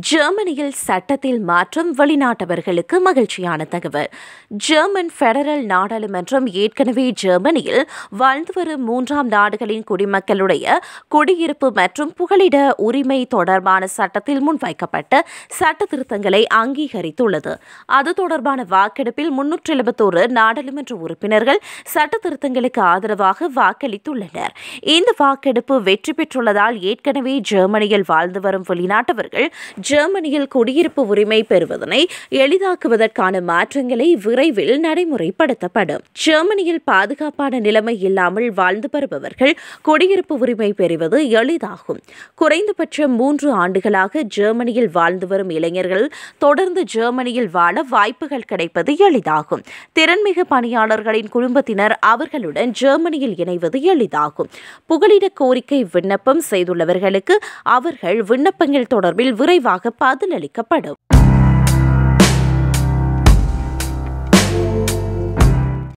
ஜெர்மனியில் சட்டத்தில் மாற்றம் வெளிநாட்டவர்களுக்கு மகிழ்ச்சியான தகவல் ஜெர்மன் ஃபெடரல் நாடாளுமன்றம் ஏற்கனவே ஜெர்மனியில் வாழ்ந்து வரும் மூன்றாம் நாடுகளின் குடிமக்களுடைய குடியிருப்பு மற்றும் புகலிட உரிமை தொடர்பான சட்டத்தில் முன்வைக்கப்பட்ட சட்ட திருத்தங்களை அங்கீகரித்துள்ளது அது தொடர்பான வாக்கெடுப்பில் முன்னூற்றி எழுபத்தோரு நாடாளுமன்ற உறுப்பினர்கள் சட்ட திருத்தங்களுக்கு ஆதரவாக வாக்களித்துள்ளனர் இந்த வாக்கெடுப்பு வெற்றி பெற்றுள்ளதால் ஏற்கனவே ஜெர்மனியில் வாழ்ந்து வரும் வெளிநாட்டவர்கள் ஜெர்மனியில் குடியிருப்பு உரிமை பெறுவதனை எளிதாக்குவதற்கான மாற்றங்களை விரைவில் நடைமுறைப்படுத்தப்படும் ஜெர்மனியில் பாதுகாப்பான நிலைமை இல்லாமல் வாழ்ந்து வருபவர்கள் குடியிருப்பு உரிமை பெறுவது எளிதாகும் குறைந்தபட்சம் மூன்று ஆண்டுகளாக ஜெர்மனியில் வாழ்ந்து வரும் இளைஞர்கள் தொடர்ந்து ஜெர்மனியில் வாழ வாய்ப்புகள் கிடைப்பது எளிதாகும் திறன்மிகு பணியாளர்களின் குடும்பத்தினர் அவர்களுடன் ஜெர்மனியில் இணைவது எளிதாகும் புகலிட கோரிக்கை விண்ணப்பம் செய்துள்ளவர்களுக்கு அவர்கள் விண்ணப்பங்கள் தொடர்பில் விரைவாக பதிலளிக்கப்படும்